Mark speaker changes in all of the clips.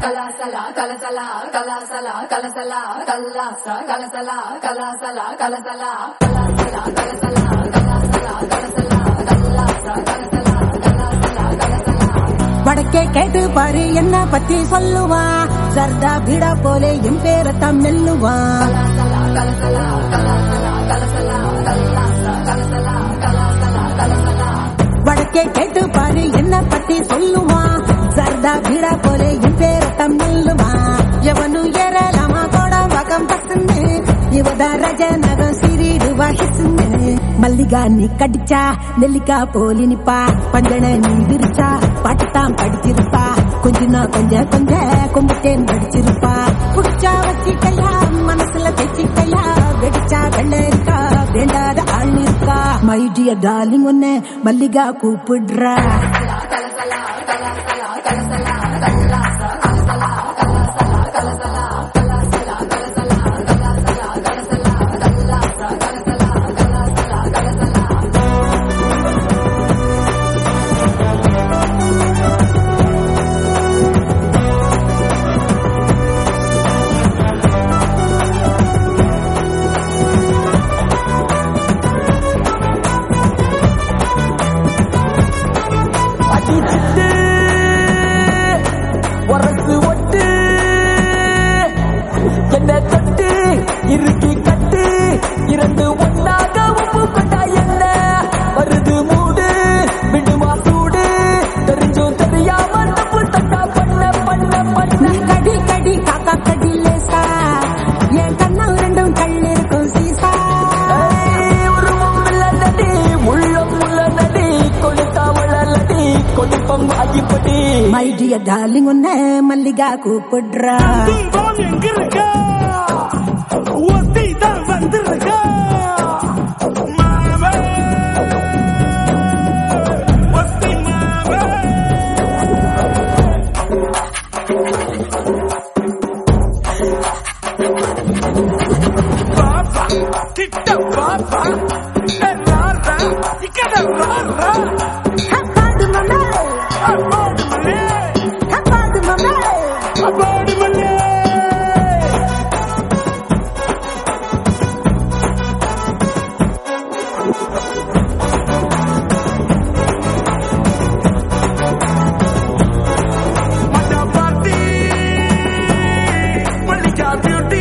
Speaker 1: கலாசலா கலசலா கலாசலா கலசலா கல்லாசா கலசலா கலாசலா கலசலா கலாசலா கலசலா கலாசலா கலசலா கல்லாசா கலசலா கலாசலா கலசலா
Speaker 2: வடக்கே கேட்டு பாரு என்ன பத்தி சொல்லுவா சர்தா பீடா போலே என் பேரத்தான் மெல்லுவா
Speaker 1: கலாசலா கலசலா கலாசலா கலசலா கல்லாசா கலசலா கலாசலா கலசலா
Speaker 2: வடக்கே கேட்டு பாரு என்ன பத்தி சொல்லுவா சர்தா பீடா போலே என் பேரத்தான் மெல்லுவா எவனு ஏறலாமா கோட வகம் பசுன்னு இவதா ரஜ நகம் சிறிடுவா ஹிசுன்னு மல்லிகா நீ கடிச்சா நெல்லிக்கா போலி நிப்பா பஞ்சன நீ விரிச்சா பாட்டுத்தான் படிச்சிருப்பா கொஞ்சனா கொஞ்ச கொஞ்ச கும்பத்தேன் படிச்சிருப்பா புடிச்சா வச்சிக்கையா மனசுல தைச்சிக்கையா வெடிச்சா வெள்ளரிக்கா வேண்டாத ஆள் இருக்கா மை டியர் டார்லிங் ஒன்னு மல்லிகா கூப்பிடுறா
Speaker 1: கலசலா கலாசலா கலசலா கல்லாசா கலசலா கலாசலா கலசலா கலாசலா கலசலா கலாசலா கலசலா கல்லாசா கலசலா கலாசலா கலசலா
Speaker 3: அடிச்சிட்டு உரசு ஒட்டு என்ன தொட்டு இறுக்கி கட்டு இரண்டு ஒன்னாக உப்பு கொண்டா என்ன வருது மூடு விடுமா சூடு தெரிஞ்சும் தெரியாம தப்பு தட்டா பண்ண பண்ண பண்ண
Speaker 2: நீ கடி கடி காக்கா கடி லேசா என் கண்ணம் ரெண்டும் கண்ணிருக்கும் சீசா
Speaker 3: ஏய், உருவம் இல்லடி உள்ளம் உள்ளடி கொடுத்தா உள்ளடி கொடுப்பம் ஆகிப்படி
Speaker 2: மை டியர் டார்லிங் ஒன்னு மல்லிகா கூப்பிடுறா
Speaker 4: துன்பம் எங்கிருக்க ஒத்தி தான் வந்திருக்க மாவே ஒத்தி மாவே பாப்பா கிட்ட பாப்பா ராரா இக்கட ராரா
Speaker 2: அப்பாடு மம்மே
Speaker 4: அப்பாடு மல்லே
Speaker 2: அப்பாடு மம்மே
Speaker 4: அப்பாடு மல்லே மஜா பார்ட்டி மல்லிகா பியூட்டி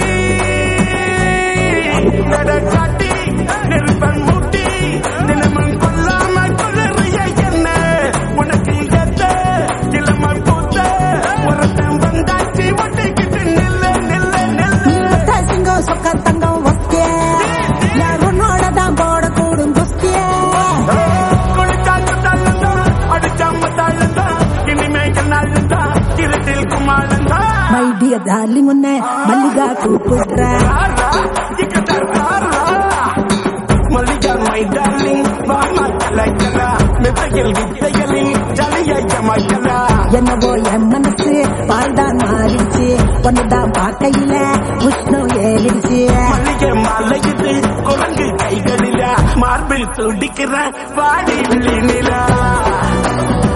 Speaker 4: நடக்காட்டி நெருப்பன் மூட்டி நிலமன் கொல்லாம கொள்ளறிய என்ன உனக்கு எத்த இளமன் பூத்த ஒருத்தன் வந்தாச்சு ஒட்டிக்கிட்டு நில்ல நில்ல நில்ல
Speaker 2: நீத்த சிங்கம் சொக்க தங்கம் ஒக்கே யார் உன்னோட தான் போட கூடும் குஸ்தியே
Speaker 4: கொடுத்தாங்க தள்ளந்தா அடிச்சாம தள்ளந்தா இனிமேல் நாளந்தா இருட்டில் குமாரந்தா
Speaker 2: மை டியர் டார்லிங் ஒன்னு மல்லிகா கூப்பிடுறா
Speaker 4: ராரா இக்கட ராரா மல்லிகா மை டார்லிங் வாமா கலைக்கலா மெத்தையில் வித்தைகளில் ஜலிய மக்களா
Speaker 2: என்னவோ என் மனசு பால்தான் மாறிடுச்சு ஒன்னுதான் பார்க்கையில உஷ்ணம் ஏறிடுச்சு
Speaker 4: மல்லிகை மலையுது குரங்கு கைகளில மார்பில் துடிக்கிற வாடி விழி நிலா